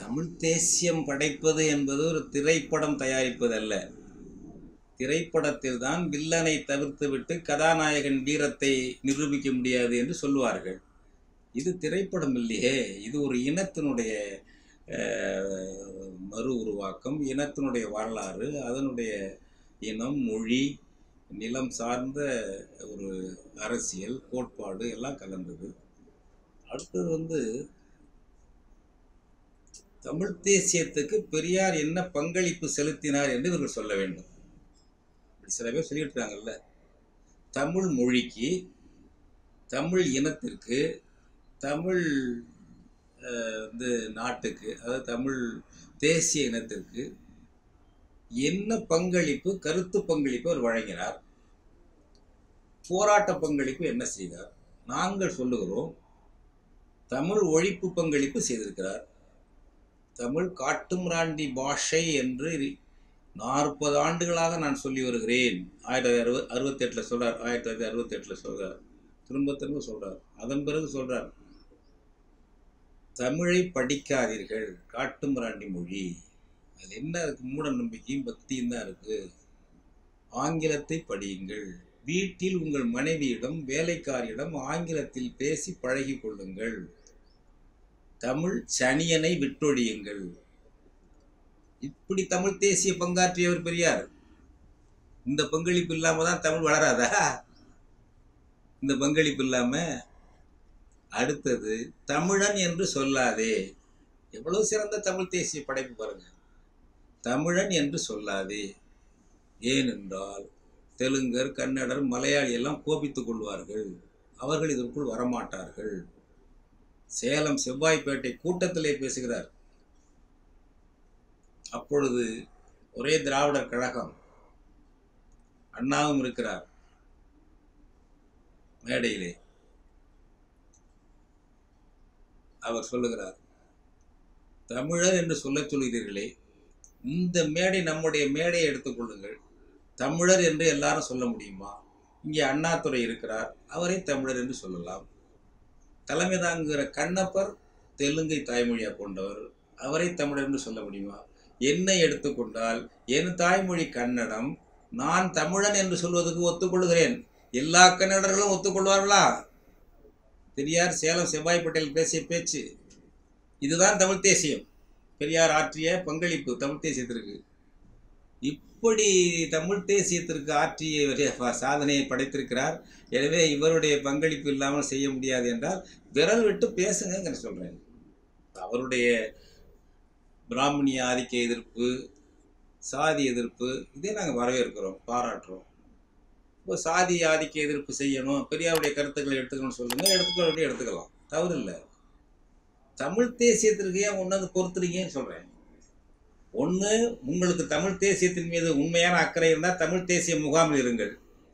தமிழ் தேசியம் படைப்பது என்பது ஒரு திரைப்படம் தயாரிப்பது அல்ல திரைப்படத்தில் தான் வில்லனை தவிர்த்துவிட்டு கதாநாயகன் வீரத்தை நிரூபிக்க முடியாது என்று சொல்லுவார்கள் இது திரைப்படம் இல்லையே இது ஒரு இனத்தினுடைய அஹ், மறு உருவாக்கம் இனத்தினுடைய வரலாறு அதனுடைய இனம் மொழி நிலம் சார்ந்த ஒரு அரசியல் கோட்பாடு எல்லாம் கலந்தது அடுத்தது வந்து தமிழ் தேசியத்துக்கு பெரியார் என்ன பங்களிப்பு செலுத்தினார் என்று இவர்கள் சொல்ல வேண்டும் இப்படி சில பேர் சொல்லிட்டு இருக்காங்கல்ல தமிழ் மொழிக்கு தமிழ் இனத்திற்கு தமிழ் அஹ், வந்து நாட்டுக்கு அதாவது தமிழ் தேசிய இனத்திற்கு என்ன பங்களிப்பு கருத்து பங்களிப்பு அவர் வழங்கினார் போராட்ட பங்களிப்பு என்ன செய்தார் நாங்கள் சொல்லுகிறோம் தமிழ் ஒழிப்பு பங்களிப்பு செய்திருக்கிறார் தமிழ் காட்டுமிராண்டி பாஷை என்று நாற்பது ஆண்டுகளாக நான் சொல்லி வருகிறேன் ஆயிரத்தி தொள்ளாயிரத்தி அறுபது அறுபத்தெட்டில் சொல்கிறார் ஆயிரத்தி தொள்ளாயிரத்தி அறுபத்தெட்டில் சொல்கிறார் திரும்ப திரும்ப சொல்கிறார் அதன் பிறகு சொல்கிறார் தமிழை படிக்காதீர்கள் காட்டுமிராண்டி மொழி அது என்ன இருக்கு மூட நம்பிக்கையும் பக்தியும் தான் இருக்கு ஆங்கிலத்தை படியுங்கள் வீட்டில் உங்கள் மனைவியிடம் வேலைக்காரியிடம் ஆங்கிலத்தில் பேசி பழகிக் கொள்ளுங்கள் தமிழ் சனியனை விட்டொழியுங்கள் இப்படி தமிழ் தேசிய பங்காற்றியவர் பெரியார் இந்த பங்களிப்பு இல்லாம தான் தமிழ் வளராதா இந்த பங்களிப்பு இல்லாம அடுத்தது தமிழன் என்று சொல்லாதே எவ்வளவு சிறந்த தமிழ் தேசிய படைப்பு பாருங்க தமிழன் என்று சொல்லாதே ஏனென்றால் தெலுங்கர் கன்னடர் மலையாளி எல்லாம் கோபித்துக் கொள்வார்கள் அவர்கள் இதற்குள் வரமாட்டார்கள் சேலம் செவ்வாய்ப்பேட்டை கூட்டத்திலே பேசுகிறார் அப்பொழுது ஒரே திராவிடர் கழகம் அண்ணாவும் இருக்கிறார் மேடையிலே அவர் சொல்லுகிறார் தமிழர் என்று சொல்லச் சொல்கிறீர்களே இந்த மேடை நம்முடைய மேடையை எடுத்துக்கொள்ளுங்கள் தமிழர் என்று எல்லாரும் சொல்ல முடியுமா இங்கே அண்ணாதுரை இருக்கிறார் அவரை தமிழர் என்று சொல்லலாம் தலைமை தாங்குகிற கண்ணப்பர் தெலுங்கை தாய்மொழியாக கொண்டவர் அவரை தமிழர் என்று சொல்ல முடியுமா என்னை எடுத்துக்கொண்டால் என் தாய்மொழி கன்னடம் நான் தமிழன் என்று சொல்வதற்கு ஒத்துக்கொள்கிறேன் எல்லா கன்னடர்களும் ஒத்துக்கொள்வார்களா பெரியார் சேலம் செவ்வாய்ப்பேட்டையில் பேசிய பேச்சு இதுதான் தமிழ் தேசியம் பெரியார் ஆற்றிய பங்களிப்பு தமிழ் தேசியத்திற்கு இப்படி தமிழ் தேசியத்திற்கு ஆற்றிய ஒரு ப- சாதனையை படைத்திருக்கிறார் எனவே இவருடைய பங்களிப்பு இல்லாமல் செய்ய முடியாது என்றால் விரல் விட்டு பேசுங்க சொல்றேன் அவருடைய பிராமணிய ஆதிக்க எதிர்ப்பு சாதி எதிர்ப்பு இதை நாங்கள் வரவேற்கிறோம் பாராட்டுறோம் இப்போ சாதி ஆதிக்க எதிர்ப்பு செய்யணும் பெரியாருடைய கருத்துக்களை எடுத்துக்கணும்னு சொல்லுங்க எடுத்துக்க வேண்டிய எடுத்துக்கலாம் தவறு இல்லை தமிழ் தேசியத்திற்கு ஏன் ஒன்று வந்து பொறுத்துறீங்கன்னு சொல்கிறேன் ஒன்று உங்களுக்கு தமிழ் தேசியத்தின் மீது உண்மையான அக்கறை இருந்தால் தமிழ் தேசிய முகாமில் இருங்கள்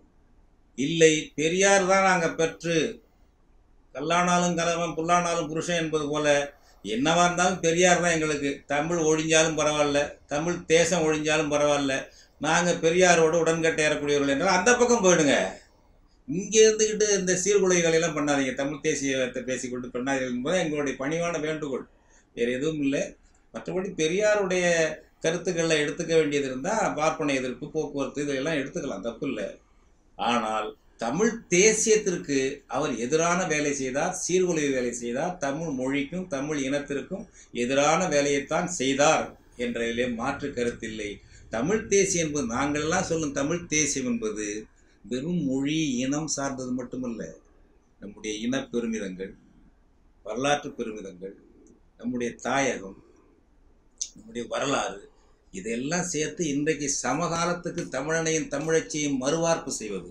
இல்லை பெரியார் தான் நாங்கள் பெற்று கல்லானாலும் கலவன் புல்லானாலும் புருஷன் என்பது போல என்னவா இருந்தாலும் பெரியார் தான் எங்களுக்கு தமிழ் ஒழிஞ்சாலும் பரவாயில்ல தமிழ் தேசம் ஒழிஞ்சாலும் பரவாயில்ல நாங்கள் பெரியாரோடு உடன்கட்டை ஏறக்கூடியவர்கள் என்றால் அந்த பக்கம் போயிடுங்க இங்கே இருந்துக்கிட்டு இந்த சீர்குலைகளை எல்லாம் பண்ணாதீங்க தமிழ் தேசியத்தை பேசிக்கொண்டு பண்ணாதீர்கள் என்பது எங்களுடைய பணிவான வேண்டுகோள் வேறு எதுவும் இல்லை மற்றபடி பெரியாருடைய கருத்துக்களை எடுத்துக்க வேண்டியது இருந்தால் பார்ப்பன எதிர்ப்பு போக்குவரத்து இதெல்லாம் எடுத்துக்கலாம் தப்பு இல்லை ஆனால் தமிழ் தேசியத்திற்கு அவர் எதிரான வேலை செய்தார் சீர்குலைவு வேலை செய்தார் தமிழ் மொழிக்கும் தமிழ் இனத்திற்கும் எதிரான வேலையைத்தான் செய்தார் என்றதிலே மாற்று கருத்தில்லை தமிழ் தேசியம் என்பது நாங்களெல்லாம் சொல்லும் தமிழ் தேசியம் என்பது வெறும் மொழி இனம் சார்ந்தது மட்டுமல்ல நம்முடைய இன பெருமிதங்கள் வரலாற்று பெருமிதங்கள் நம்முடைய தாயகம் நம்முடைய வரலாறு இதெல்லாம் சேர்த்து இன்றைக்கு சமகாலத்துக்கு தமிழனையும் தமிழச்சியையும் மறுவார்ப்பு செய்வது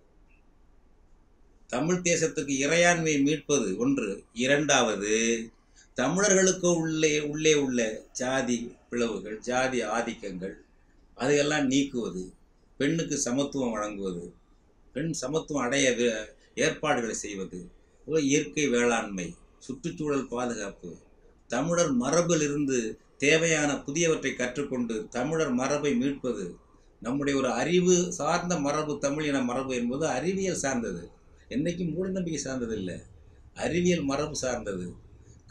தமிழ் தேசத்துக்கு இறையாண்மையை மீட்பது ஒன்று இரண்டாவது தமிழர்களுக்கு உள்ளே உள்ளே உள்ள ஜாதி பிளவுகள் ஜாதி ஆதிக்கங்கள் அதையெல்லாம் நீக்குவது பெண்ணுக்கு சமத்துவம் வழங்குவது பெண் சமத்துவம் அடைய வே- ஏற்பாடுகளை செய்வது ஒரு இயற்கை வேளாண்மை சுற்றுச்சூழல் பாதுகாப்பு தமிழர் மரபிலிருந்து தேவையான புதியவற்றை கற்றுக்கொண்டு தமிழர் மரபை மீட்பது நம்முடைய ஒரு அறிவு சார்ந்த மரபு தமிழ் இன மரபு என்பது அறிவியல் சார்ந்தது என்றைக்கும் மூடநம்பிக்கை சார்ந்தது இல்லை அறிவியல் மரபு சார்ந்தது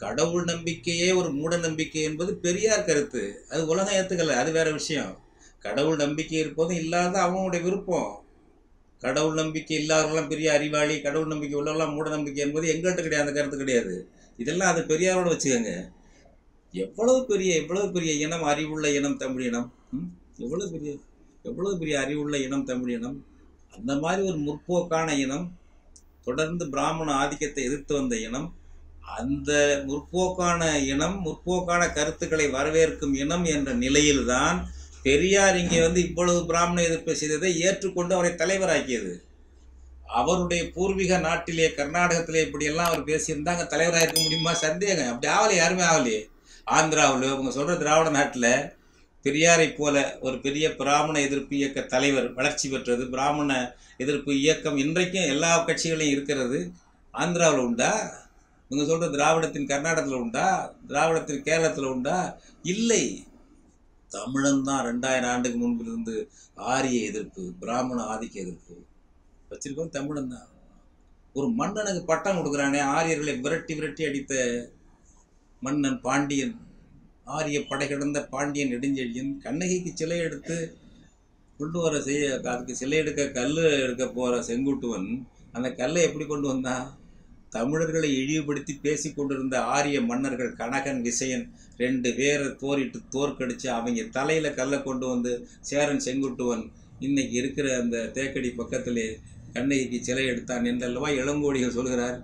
கடவுள் நம்பிக்கையே ஒரு மூட நம்பிக்கை என்பது பெரியார் கருத்து அது உலகம் ஏற்றுக்கல அது வேற விஷயம் கடவுள் நம்பிக்கை இருப்பதும் இல்லாத அவங்களுடைய விருப்பம் கடவுள் நம்பிக்கை இல்லாதவங்களாம் பெரிய அறிவாளி கடவுள் நம்பிக்கை உள்ளவங்களாம் மூட நம்பிக்கை என்பது எங்கள்கிட்ட கிடையாது அந்த கருத்து கிடையாது இதெல்லாம் அது பெரியாரோட வச்சுக்கோங்க எவ்வளவு பெரிய எவ்வளவு பெரிய இனம் அறிவுள்ள இனம் தமிழ் இனம் ம்? எவ்வளவு பெரிய எவ்வளவு பெரிய அறிவுள்ள இனம் தமிழ் இனம் அந்த மாதிரி ஒரு முற்போக்கான இனம் தொடர்ந்து பிராமண ஆதிக்கத்தை எதிர்த்து வந்த இனம் அந்த முற்போக்கான இனம் முற்போக்கான கருத்துக்களை வரவேற்கும் இனம் என்ற நிலையில்தான் பெரியார் இங்கே வந்து இவ்வளவு பிராமண எதிர்ப்பு செய்ததை ஏற்றுக்கொண்டு அவரை தலைவராக்கியது அவருடைய பூர்வீக நாட்டிலே கர்நாடகத்திலே இப்படியெல்லாம் அவர் பேசியிருந்தா அங்கே தலைவராக இருக்க முடியுமா சந்தேகம் அப்படி ஆகலையே யாருமே ஆகலையே ஆந்திராவில் இவங்க சொல்கிற திராவிட நாட்டில் பெரியாரை போல ஒரு பெரிய பிராமண எதிர்ப்பு இயக்க தலைவர் வளர்ச்சி பெற்றது பிராமண எதிர்ப்பு இயக்கம் இன்றைக்கும் எல்லா கட்சிகளையும் இருக்கிறது ஆந்திராவில் உண்டா இவங்க சொல்கிற திராவிடத்தின் கர்நாடகத்தில் உண்டா திராவிடத்தின் கேரளத்தில் உண்டா இல்லை தமிழன் தான் ரெண்டாயிரம் ஆண்டுக்கு முன்பிலிருந்து ஆரிய எதிர்ப்பு பிராமண ஆதிக்க எதிர்ப்பு வச்சிருக்கோம் தமிழன் தான் ஒரு மன்னனுக்கு பட்டம் கொடுக்குறானே ஆரியர்களை விரட்டி விரட்டி அடித்த மன்னன் பாண்டியன் ஆரிய படை கிடந்த பாண்டியன் நெடுஞ்செழியன் கண்ணகிக்கு சிலை எடுத்து கொண்டு வர செய்ய அதுக்கு சிலை எடுக்க கல் எடுக்க போகிற செங்குட்டுவன் அந்த கல்லை எப்படி கொண்டு வந்தான் தமிழர்களை இழிவுபடுத்தி பேசி கொண்டிருந்த ஆரிய மன்னர்கள் கனகன் விசயன் ரெண்டு பேரை போரிட்டு தோற்கடிச்சு அவங்க தலையில கல்லை கொண்டு வந்து சேரன் செங்குட்டுவன் இன்னைக்கு இருக்கிற அந்த தேக்கடி பக்கத்திலே கண்ணகிக்கு சிலை எடுத்தான் என்றல்லவா இளங்கோடிகள் சொல்கிறார்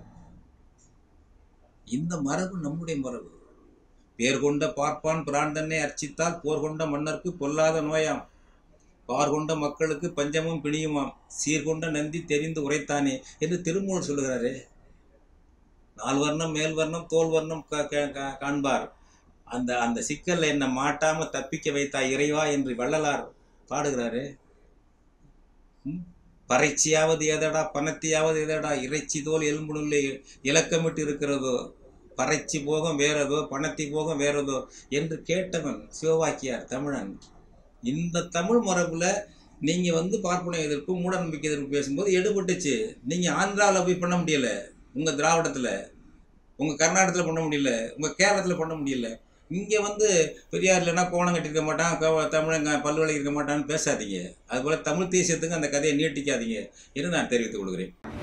இந்த மரபு நம்முடைய மரபு பேர் கொண்ட பார்ப்பான் பிராண்டனை அர்ச்சித்தால் போர் கொண்ட மன்னருக்கு பொல்லாத நோயாம் பார் கொண்ட மக்களுக்கு பஞ்சமும் பிணியுமாம் சீர்கொண்ட நந்தி தெரிந்து உரைத்தானே என்று திருமூல் சொல்லுகிறாரே நால் வர்ணம் மேல் வர்ணம் தோல் வர்ணம் கா- கா- கா- காண்பார் அந்த அந்த சிக்கல்ல என்னை மாட்டாம தப்பிக்க வைத்தாய் இறைவா என்று வள்ளலார் பாடுகிறாரு ம்? பறைச்சியாவது எதடா பணத்தியாவது எதடா இறைச்சி தோல் எலும்புனுள்ளே இலக்கமிட்டு இருக்கிறதோ பறைச்சி போகம் வேறதோ பணத்தி போகம் வேறதோ என்று கேட்டவன் சிவவாக்கியார் தமிழன் இந்த தமிழ் மரபுல நீங்க வந்து பார்ப்பன எதிர்ப்பு மூடநம்பிக்கை எதிர்ப்பு பேசும்போது எடுபட்டுச்சு நீங்க ஆந்திராவில் போய் பண்ண முடியல உங்க திராவிடத்துல உங்க கர்நாடகத்துல பண்ண முடியல உங்க கேரளத்துல பண்ண முடியல இங்க வந்து பெரியார் இல்லைன்னா கோணம் கட்டியிருக்க மாட்டான் க- தமிழங்க பல்வழி இருக்க மாட்டான்னு பேசாதீங்க அதுபோல தமிழ் தேசியத்துக்கு அந்த கதையை நீட்டிக்காதீங்க என்று நான் தெரிவித்துக் கொள்கிறேன்